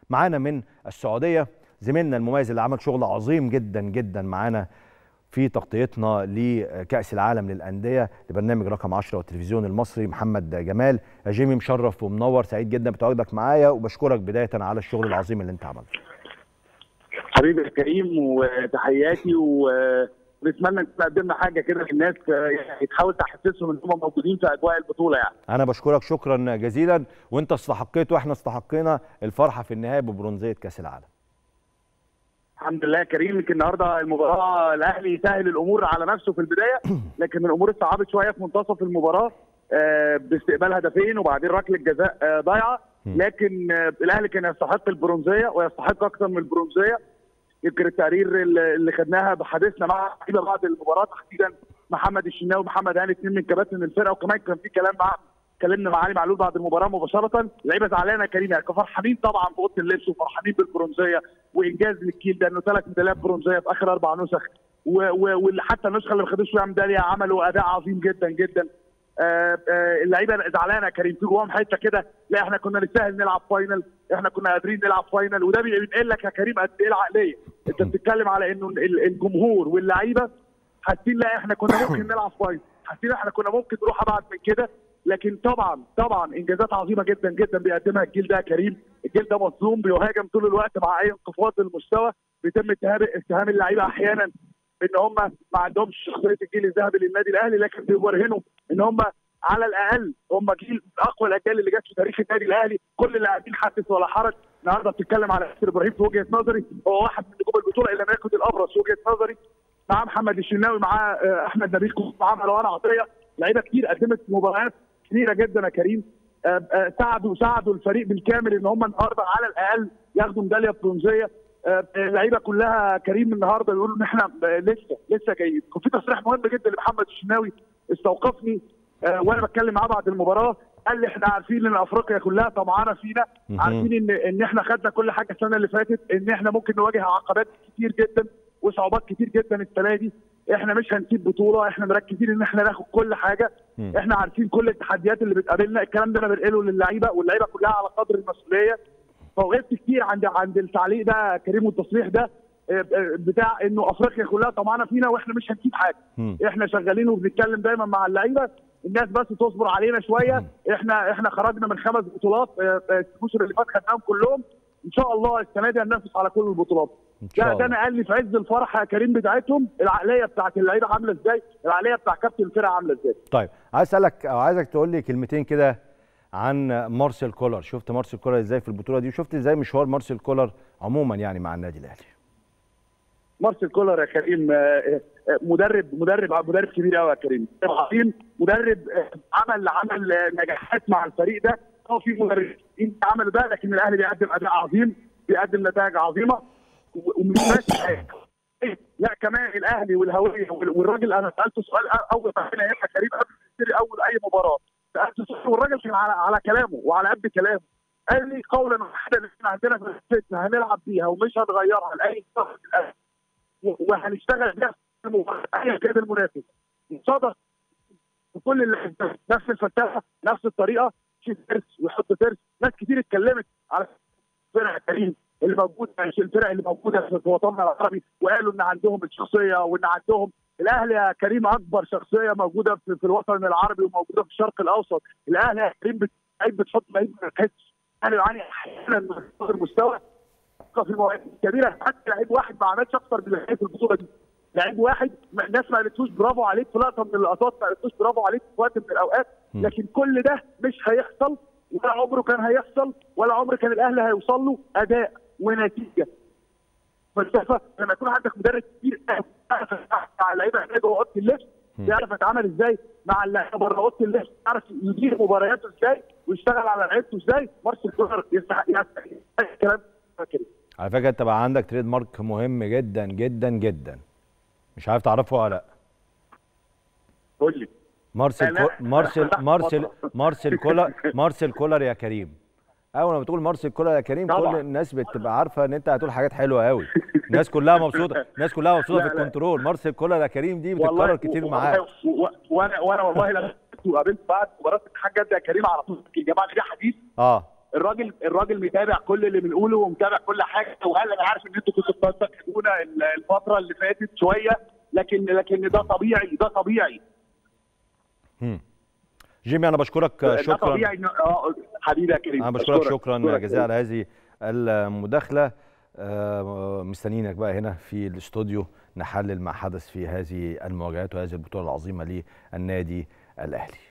معانا من السعوديه زميلنا المميز اللي عمل شغل عظيم جدا جدا معانا في تغطيتنا لكأس العالم للأندية لبرنامج رقم 10 والتلفزيون المصري محمد جمال يا جيمي مشرف ومنور سعيد جدا بتواجدك معايا وبشكرك بداية على الشغل العظيم اللي انت عملته حبيبي يا كريم وتحياتي ونتمنى نكون قدمنا حاجه كده للناس يعني تحاول تحسسهم ان هم موجودين في اجواء البطوله يعني انا بشكرك شكرا جزيلا وانت استحقيت واحنا استحقينا الفرحه في النهايه ببرونزيه كاس العالم الحمد لله يا كريم يمكن النهارده المباراه الاهلي سهل الامور على نفسه في البدايه لكن الامور اتصعبت شويه في منتصف المباراه آه، باستقبال هدفين وبعدين ركله جزاء آه، ضايعه لكن آه، الاهلي كان يستحق البرونزيه ويستحق اكثر من البرونزيه يمكن التقرير اللي اللي خدناها بحديثنا مع لعيبه بعد المباراه تحديدا محمد الشناوي ومحمد هاني اثنين من كباتن الفرقه وكمان كان في كلام مع اتكلمنا مع علي معلول بعد المباراه مباشره اللعيبه زعلانه يا كريم يعني كانوا فرحانين طبعا باوضه اللبس وفرحانين بالبرونزيه وانجاز للكيل ده انه ثلاث ميداليات برونزيه في اخر اربع نسخ وحتى النسخه اللي ما خدوش فيها ميداليه عملوا اداء عظيم جدا جدا آه، آه، اللعيبه زعلانه يا كريم في جواهم حته كده لا احنا كنا نستاهل نلعب فاينل احنا كنا قادرين نلعب فاينل وده بينقل لك يا كريم قد ايه العقليه انت بتتكلم على انه ال- الجمهور واللعيبه حاسين لا احنا كنا ممكن نلعب فاينل حاسين احنا كنا ممكن نروح ابعد من كده لكن طبعا طبعا انجازات عظيمه جدا جدا بيقدمها الجيل ده يا كريم الجيل ده مظلوم بيهاجم طول الوقت مع اي انخفاض للمستوى بيتم اتهام اتهام اللعيبه احيانا ان هم ما عندهمش شخصيه الجيل الذهبي للنادي الاهلي لكن بيبرهنوا ان هم على الاقل هم جيل اقوى الاجيال اللي جت في تاريخ النادي الاهلي كل اللاعبين حدث ولا حرج النهارده بتتكلم على ياسر ابراهيم في وجهه نظري هو واحد من نجوم البطوله اللي لم يكن الابرز في وجهه نظري مع محمد الشناوي مع آه، احمد نبيل مع مروان عطيه لعيبه كتير قدمت مباريات كبيره جدا يا كريم آه، آه، ساعدوا ساعدوا الفريق بالكامل ان هم النهارده على الاقل ياخدوا ميداليه برونزيه آه، اللعيبه كلها كريم النهارده بيقولوا ان احنا آه، لسه لسه جايين كان في تصريح مهم جدا لمحمد الشناوي استوقفني آه، وانا بتكلم معاه بعد المباراه قال لي احنا عارفين ان افريقيا كلها طمعانه فينا مهم. عارفين ان ان احنا خدنا كل حاجه السنه اللي فاتت ان احنا ممكن نواجه عقبات كتير جدا وصعوبات كتير جدا السنه دي احنا مش هنسيب بطوله احنا مركزين ان احنا ناخد كل حاجه مم. احنا عارفين كل التحديات اللي بتقابلنا الكلام ده انا بنقله للعيبه واللعيبه كلها على قدر المسؤوليه فوقفت كتير عند عند التعليق ده يا كريم والتصريح ده آه، آه، بتاع انه افريقيا كلها طمعانه فينا واحنا مش هنسيب حاجه مم. احنا شغالين وبنتكلم دايما مع اللعيبه الناس بس تصبر علينا شويه احنا احنا خرجنا من خمس بطولات آه، آه، الاشهر اللي فات خدناهم كلهم ان شاء الله السنه دي هننافس على كل البطولات إن شاء لا الله. ده انا قال لي في عز الفرحه يا كريم بتاعتهم العقليه بتاعت اللعيبه عامله ازاي العقليه بتاع كابتن الفرقه عامله ازاي طيب عايز اسالك او عايزك تقول لي كلمتين كده عن مارسيل كولر شفت مارسيل كولر ازاي في البطوله دي وشفت ازاي مشوار مارسيل كولر عموما يعني مع النادي الاهلي مارسيل كولر يا كريم آه، آه، مدرب مدرب مدرب كبير قوي يا كريم مدرب عظيم مدرب آه، عمل عمل آه، نجاحات مع الفريق ده هو في مدربين عملوا ده لكن الاهلي بيقدم اداء عظيم بيقدم نتائج عظيمه و- ومش بس لا كمان الاهلي والهويه وال- والراجل انا سالته سؤال اول ما هنا يا كريم قبل ما يشتري اول اي مباراه سالته سؤال والراجل كان على على كلامه وعلى قد كلامه قال لي قولا واحدا اللي احنا عندنا في الفتنه هنلعب بيها ومش هنغيرها لاي شخص في الاهلي وهنشتغل بيها في المباراة، ايا كان المنافس صدق كل اللي نفس الفتاحه نفس الطريقه يشيل ترس ويحط ترس ناس كتير اتكلمت على فرق كريم اللي موجوده الفرق اللي موجوده في وطننا العربي وقالوا ان عندهم الشخصيه وان عندهم الاهلي يا كريم اكبر شخصيه موجوده في, في الوطن العربي وموجوده في الشرق الاوسط الاهلي يا كريم بت- لعيب بتحط لعيب ما تحسش الاهلي يعاني احيانا من انخفاض المستوى في المواعيد الكبيره حتى لعيب واحد ما عملش اكتر من اللي عمله في البطوله دي لعيب واحد ما- الناس ما قالتلوش برافو عليك في لقطه من اللقطات ما قالتلوش برافو عليك في وقت من الاوقات م. لكن كل ده مش هيحصل ولا عمره كان هيحصل ولا عمر كان الاهلي هيوصل له اداء ونتيجه فلسفه لما يكون عندك مدرب كبير يعرف يتعامل مع اللعيبه هناك جوه اوضه اللبس يعرف يتعامل ازاي مع اللعيبه بره اوضه اللبس يعرف يدير مبارياته ازاي ويشتغل على لعيبته ازاي مارسيل كولر يستحق يستحق الكلام ده كده على فكره انت بقى عندك تريد مارك مهم جدا جدا جدا مش عارف تعرفه ولا لا قول لي مارسيل لا، كو... مارسيل لا، مارسيل فترة. مارسيل كولر مارسيل كولر يا كريم اول ما بتقول مارسيل كولر يا كريم كل طبعا. الناس بتبقى عارفه ان انت هتقول حاجات حلوه قوي الناس كلها مبسوطه الناس كلها مبسوطه لا، في لا. الكنترول مارسيل كولر يا كريم دي بتتكرر والله كتير و- معاك و- و- وانا وانا والله لما وقابلت بعد مباراه اتحاد جده يا كريم على طول الجماعه اللي دي حديث اه الراجل الراجل متابع كل اللي بنقوله ومتابع كل حاجه وقال انا عارف ان انتوا كنتوا بتستخدمونا الفتره اللي فاتت شويه لكن لكن ده طبيعي ده طبيعي مم. جيمي انا بشكرك ده شكرا طبيعي إن- اه حبيبي يا كريم انا بشكرك شكرا أشكرك. جزيلا على هذه المداخله آه، مستنيينك بقى هنا في الاستوديو نحلل ما حدث في هذه المواجهات وهذه البطوله العظيمه للنادي الاهلي